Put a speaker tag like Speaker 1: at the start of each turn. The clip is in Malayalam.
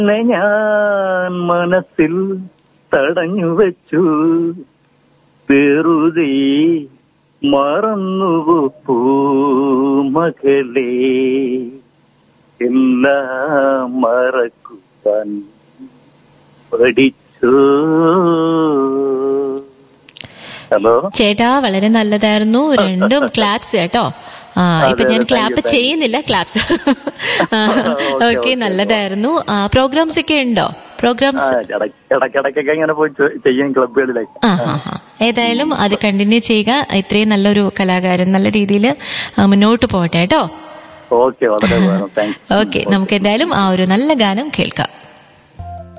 Speaker 1: നിന്നെ ഞാൻ മനസ്സിൽ തടഞ്ഞു വെച്ചു വെറുതെ മറന്നു പൂമകളെ എല്ലാം മറക്കുവാൻ പഠിച്ചു ഹലോ
Speaker 2: ചേട്ടാ വളരെ നല്ലതായിരുന്നു രണ്ടും ക്ലാപ്സ് കേട്ടോ ആ ഇപ്പൊ ഞാൻ ക്ലാപ്പ് ചെയ്യുന്നില്ല ക്ലാപ്സ് ഓക്കെ നല്ലതായിരുന്നു പ്രോഗ്രാംസ് ഒക്കെ ഉണ്ടോ പ്രോഗ്രാംസ്
Speaker 1: ഇടയ്ക്കിടയ്ക്കൊക്കെ ഇങ്ങനെ പോയി ചെ- ചെയ്യും ക്ലബുകളിലേക്ക്
Speaker 2: ആ ഹാ ഹാ ഏതായാലും അത് കണ്ടിന്യൂ ചെയ്യുക ഇത്രയും നല്ലൊരു കലാകാരൻ നല്ല രീതിയിൽ മുന്നോട്ട് പോകട്ടെ കേട്ടോ
Speaker 1: ഓക്കെ വളരെ വേണം താങ്ക്സ്
Speaker 2: ഓക്കെ നമുക്ക് എന്തായാലും ആ ഒരു നല്ല ഗാനം കേൾക്കാം